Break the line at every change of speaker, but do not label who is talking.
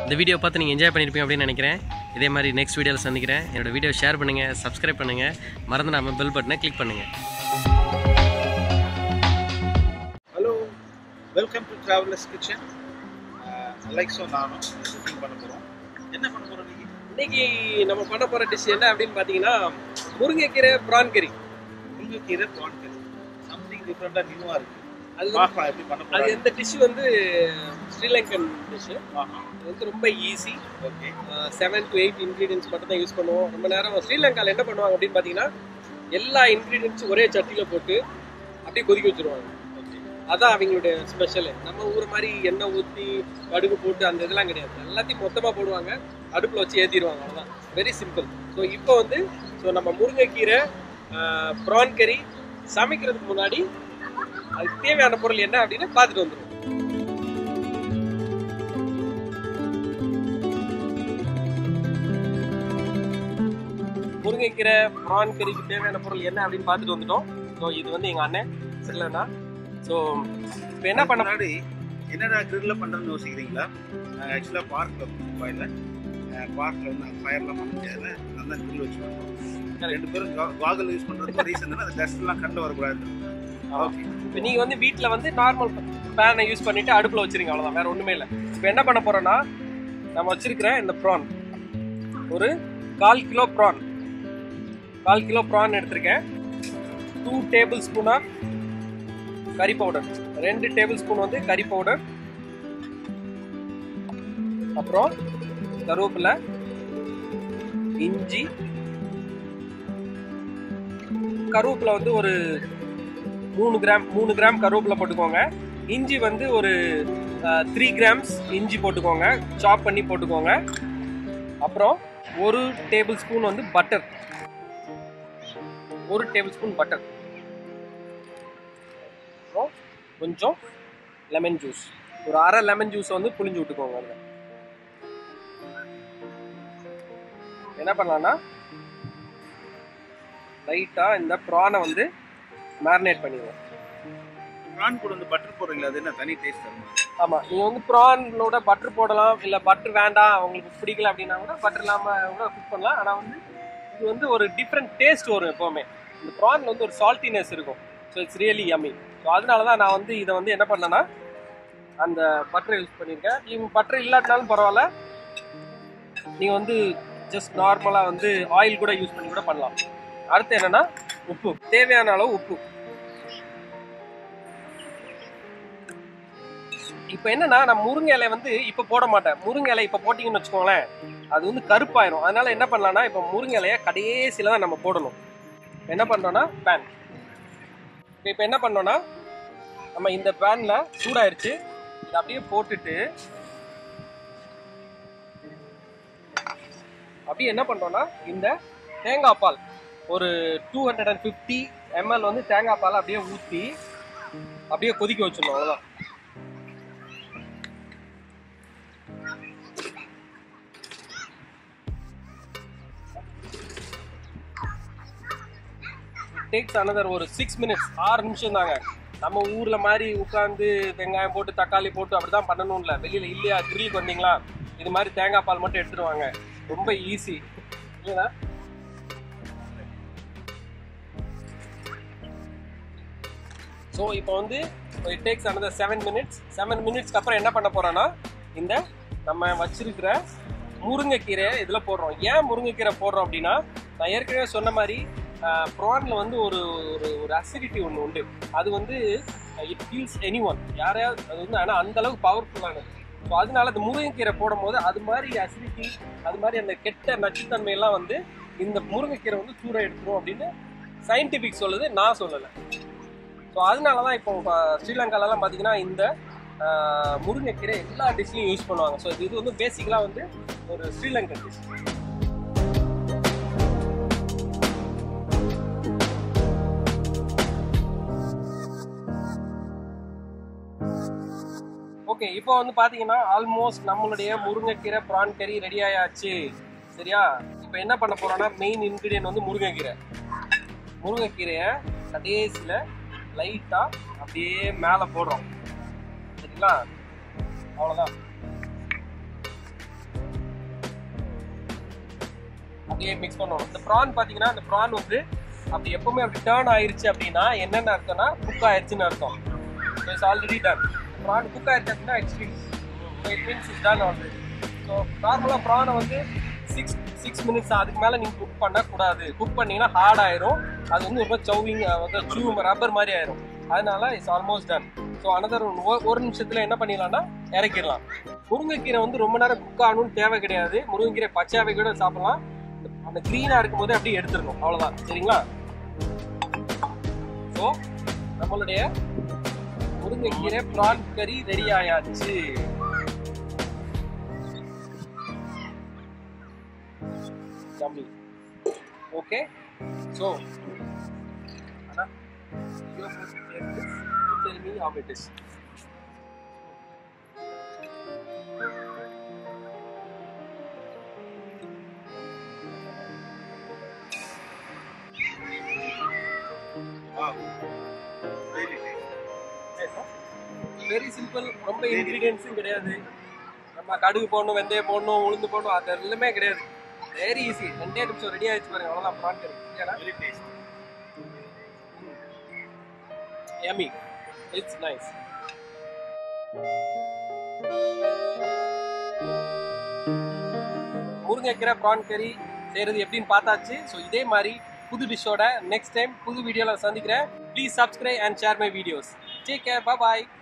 இந்த வீடியோ பார்த்து நீங்கள் என்ஜாய் பண்ணியிருப்பீங்க அப்படின்னு நினைக்கிறேன் இதே மாதிரி நெக்ஸ்ட் வீடியோவில் சந்திக்கிறேன் என்னோட வீடியோ ஷேர் பண்ணுங்கள் சப்ஸ்கிரைப் பண்ணுங்கள் மறந்து நாம பெல் பட்டனை கிளிக் பண்ணுங்கள்
hello welcome to travellers kitchen அலெக்ஸோ நானும் குக்கிங் பண்ண போகிறோம் என்ன பண்ண போகிறோம் நீங்கள்
இன்னைக்கு நம்ம பண்ண போற டிஷ் என்ன அப்படின்னு பாத்தீங்கன்னா முருங்கைக்கீரை ப்ரான் கறி
முருங்கைக்கீரை ப்ரான் கறி சம்திங் டிஃப்ரெண்ட்டாக நியூவாக இருக்குது
அது வந்து-
பார்க்கலாம் எப்படி பண்ண
அது
போகிறோம்
எந்த டிஷ் வந்து ஸ்ரீலங்கன் டிஷ் அது வந்து ரொம்ப easy
okay
seven to eight ingredients மட்டும் தான் யூஸ் பண்ணுவோம் ரொம்ப நேரம் ஸ்ரீலங்கால என்ன பண்ணுவாங்க அப்படின்னு பாத்தீங்கன்னா எல்லா இன்க்ரீடியன்ஸும் ஒரே சட்டியில போட்டு அப்படியே கொதிக்க வச்சிருவாங்க
ஓகே
அதான் அவங்களுடைய ஸ்பெஷல் நம்ம ஊர் மாதிரி எண்ணெய் ஊற்றி கடுகு போட்டு அந்த இதெல்லாம் கிடையாது எல்லாத்தையும் மொத்தமாக போடுவாங்க அடுப்பில் வச்சு ஏற்றிடுவாங்க அவ்வளோதான் வெரி சிம்பிள் ஸோ இப்போ வந்து ஸோ நம்ம முருங்கைக்கீரை ப்ரான் கறி சமைக்கிறதுக்கு முன்னாடி அதுக்கு தேவையான பொருள் என்ன அப்படின்னு பார்த்துட்டு வந்துடுவோம் முருங்கைக்கீரை ப்ரான் கறிக்கு தேவையான பொருள் என்ன அப்படின்னு பார்த்துட்டு வந்துட்டோம் ஸோ இது வந்து எங்கள் அண்ணன் சரிங்களா ஸோ இப்போ என்ன பண்ண
முன்னாடி என்னடா கிரில்ல பண்ணுறதுன்னு யோசிக்கிறீங்களா ஆக்சுவலாக பார்க்கில் துபாயில் பார்க்கில் வந்து ஃபயர்லாம் பண்ண முடியாது நான் தான் கிரில் வச்சு பண்ணுறோம் ரெண்டு பேரும் காகல் யூஸ் பண்ணுறதுக்கு ரீசன் அந்த டஸ்ட்லாம் கண்டு வரக்கூடாது ஓகே
இப்போ நீங்கள் வந்து வீட்டில் வந்து நார்மல் பேனை யூஸ் பண்ணிட்டு அடுப்பில் வச்சிருங்க அவ்வளோதான் வேற ஒன்றுமே இல்லை இப்போ என்ன பண்ண போறோம்னா நம்ம வச்சிருக்கிற இந்த ப்ரான் ஒரு கால் கிலோ ப்ரான் கால் கிலோ ப்ரான் எடுத்திருக்கேன் two tablespoon of curry powder ரெண்டு டேபிள் ஸ்பூன் வந்து கறி பவுடர் அப்புறம் கருவேப்பிலை இஞ்சி கருவேப்பிலை வந்து ஒரு மூணு கிராம் மூணு கிராம் கருவேப்பிலை போட்டுக்கோங்க இஞ்சி வந்து ஒரு த்ரீ கிராம்ஸ் இஞ்சி போட்டுக்கோங்க சாப் பண்ணி போட்டுக்கோங்க அப்புறம் ஒரு டேபிள் ஸ்பூன் வந்து பட்டர் ஒரு டேபிள் ஸ்பூன் பட்டர் அப்புறம் கொஞ்சம் லெமன் ஜூஸ் ஒரு அரை லெமன் ஜூஸ் வந்து புளிஞ்சு விட்டுக்கோங்க அதில் என்ன பண்ணலாம்னா லைட்டாக இந்த ப்ரானை வந்து மேரினேட் பண்ணிடுவோம்
ப்ரான் கூட வந்து பட்டர் போடுறீங்களா அது என்ன தனி டேஸ்ட் தருமா
ஆமாம் நீங்கள் வந்து ப்ரானோட பட்டர் போடலாம் இல்லை பட்டர் வேண்டாம் உங்களுக்கு பிடிக்கல அப்படின்னா கூட பட்டர் இல்லாமல் கூட குக் பண்ணலாம் ஆனால் வந்து இது வந்து ஒரு டிஃப்ரெண்ட் டேஸ்ட் வரும் எப்போவுமே இந்த ப்ரான்ல வந்து ஒரு சால்ட்டினஸ் இருக்கும் so it's really yummy so அதனால தான் நான் வந்து இதை வந்து என்ன பண்ணேன்னா அந்த பட்டரை யூஸ் பண்ணியிருக்கேன் இவங்க பட்டர் இல்லாட்டினாலும் பரவாயில்ல நீங்கள் வந்து ஜஸ்ட் நார்மலாக வந்து ஆயில் கூட யூஸ் பண்ணி கூட பண்ணலாம் அடுத்து என்னன்னா உப்பு தேவையான அளவு உப்பு இப்போ என்னன்னா நான் முருங்கை இலை வந்து இப்போ போட மாட்டேன் முருங்கை இலை இப்போ போட்டிங்கன்னு வச்சுக்கோங்களேன் அது வந்து கருப்பாயிரும் அதனால என்ன பண்ணலாம்னா இப்போ முருங்கை இலையை கடைசியில் தான் நம்ம போடணும் என்ன பண்ணுறோன்னா பேன் இப்போ என்ன பண்ணோன்னா நம்ம இந்த பேனில் சூடாயிருச்சு இதை அப்படியே போட்டுட்டு அப்படியே என்ன பண்ணுறோன்னா இந்த தேங்காய் பால் ஒரு two hundred and fifty ML வந்து தேங்காய் பால் அப்படியே ஊற்றி அப்படியே கொதிக்க வச்சிடணும் அவ்வளோதான் டேக்ஸ் அனதர் ஒரு சிக்ஸ் மினிட்ஸ் ஆறு நிமிஷம் தாங்க நம்ம ஊர்ல மாதிரி உட்காந்து வெங்காயம் போட்டு தக்காளி போட்டு அப்படிதான் பண்ணணும்ல வெளியில இல்லையா கிரில்க்கு வந்தீங்களா இது மாதிரி தேங்காய் பால் மட்டும் எடுத்துட்டு வாங்க ரொம்ப ஈஸி இல்லைங்களா ஸோ இப்போ வந்து it takes another seven minutes seven மினிட்ஸ்க்கு அப்புறம் என்ன பண்ண போறோம்னா இந்த நம்ம வச்சிருக்கிற முருங்கைக்கீரையை இதில் போடுறோம் ஏன் முருங்கைக்கீரை போடுறோம் அப்படின்னா நான் ஏற்கனவே சொன்ன மாதிரி ப்ரான்ல வந்து ஒரு ஒரு ஒரு அசிடிட்டி ஒன்று உண்டு அது வந்து இட் ஃபீல்ஸ் எனி ஒன் யாரையாவது அது வந்து ஆனால் அந்த அளவுக்கு பவர்ஃபுல்லானது ஸோ அதனால அந்த முருங்கைக்கீரை போடும்போது அது மாதிரி அசிடிட்டி அது மாதிரி அந்த கெட்ட நச்சுத்தன்மையெல்லாம் வந்து இந்த முருங்கைக்கீரை வந்து சூட எடுத்துரும் அப்படின்னு சயின்டிஃபிக் சொல்லுது நான் சொல்லலை ஸோ அதனால தான் இப்போ ப- ஸ்ரீலங்காலலாம் பார்த்தீங்கன்னா இந்த ஆஹ், முருங்கைக்கீரை எல்லா டிஷ்லையும் யூஸ் பண்ணுவாங்க ஸோ இது வந்து பேசிக்கலாக வந்து ஒரு ஸ்ரீலங்கன் டிஷ் ஓகே இப்போ வந்து பார்த்தீங்கன்னா ஆல்மோஸ்ட் நம்மளுடைய முருங்கைக்கீரை ப்ரான் கறி ரெடி ஆயாச்சு சரியா இப்போ என்ன பண்ண போறோம்னா மெயின் இன்க்ரீடியன்ட் வந்து முருங்கைக்கீரை முருங்கைக்கீரையை கடைசியில் லைட்டாக அப்படியே மேலே போடுறோம் சரிங்களா அவ்வளோதான் அப்படியே மிக்ஸ் பண்ணணும் இந்த ப்ரான் பார்த்தீங்கன்னா இந்த ப்ரான் வந்து அப்படி எப்பவுமே அப்படி டேர்ன் ஆயிருச்சு அப்படின்னா என்னென்ன அர்த்தம்னா குக் ஆயிருச்சுன்னு அர்த்தம் it's already done prawn cook ஆயிருச்சு அப்படின்னா it's it means is done already so நார்மலாக ப்ரானை வந்து சிக்ஸ் சிக்ஸ் மினிட்ஸ் அதுக்கு மேலே நீங்கள் குக் பண்ணக்கூடாது குக் பண்ணீங்கன்னா ஹார்ட் ஆயிரும் அது வந்து ரொம்ப சௌவிங் வந்து சூ ரப்பர் மாதிரி ஆயிரும் அதனால it's almost done so another ஒரு நிமிஷத்தில் என்ன பண்ணிடலாம்னா இறக்கிடலாம் முருங்கைக்கீரை வந்து ரொம்ப நேரம் குக் ஆகணும்னு தேவை கிடையாது முருங்கைக்கீரை பச்சையாவை கூட சாப்பிடலாம் அந்த க்ரீனாக இருக்கும்போது அப்படியே எடுத்துடணும் அவ்வளோதான் சரிங்களா ஸோ நம்மளுடைய முருங்கைக்கீரை ப்ரான் கறி ரெடி ஆயாச்சு yummy. Okay, so Anna, you are supposed to take this. You tell me how it is.
Wow. Really nice.
Very simple ரொம்ப இன்க்ரீடியன்ஸும் கிடையாது நம்ம கடுகு போடணும் வெந்தயம் போடணும் உளுந்து போடணும் அது எல்லாமே கிடையாது வெரி ஈஸி ரெண்டே நிமிஷம் ரெடி ஆயிடுச்சு பாருங்க அவ்வளோதான் ப்ரான் கறி ஏன்னா
Very tasty.
yummy it's nice முருங்கைக்கீரை ப்ரான் கறி செய்கிறது எப்படின்னு பார்த்தாச்சு ஸோ இதே மாதிரி புது டிஷ்ஷோட நெக்ஸ்ட் டைம் புது வீடியோவில் சந்திக்கிறேன் please subscribe and share my videos take care bye